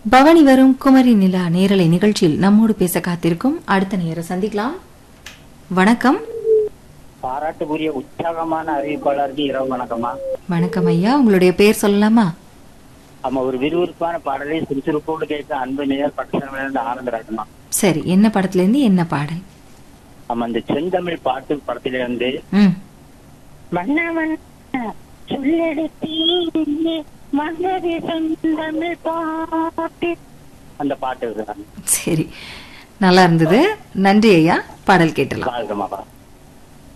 பவனி வரும் குமரி நிலா நேரலை நிகழ்ச்சியில் நம்மோடு பேச காத்திருக்கும் அடுத்த நேரம் சந்திக்கலாம் வணக்கம் பாராட்டுக்குரிய உற்சாகமான அறிவிப்பாளருக்கு இரவு வணக்கம்மா வணக்கம் ஐயா உங்களுடைய பெயர் சொல்லலாமா ஆமா ஒரு விறுவிறுப்பான பாடலை சுறுசுறுப்போடு கேட்க அன்பு நேர் பட்டசனமிலிருந்து ஆனந்தராஜமா சரி என்ன படத்துல இருந்து என்ன பாடல் ஆமா இந்த செந்தமிழ் பாட்டு படத்திலிருந்து ம் மன்னவன் சொல்லெடுத்தீங்க மன்னரி செந்தமிழ் பாட்டு அந்த பாட்டு இருக்குதான் சரி நல்லா இருந்தது நன்றி ஐயா பாடல் கேட்டலாம் வாழ்க்கமாப்பா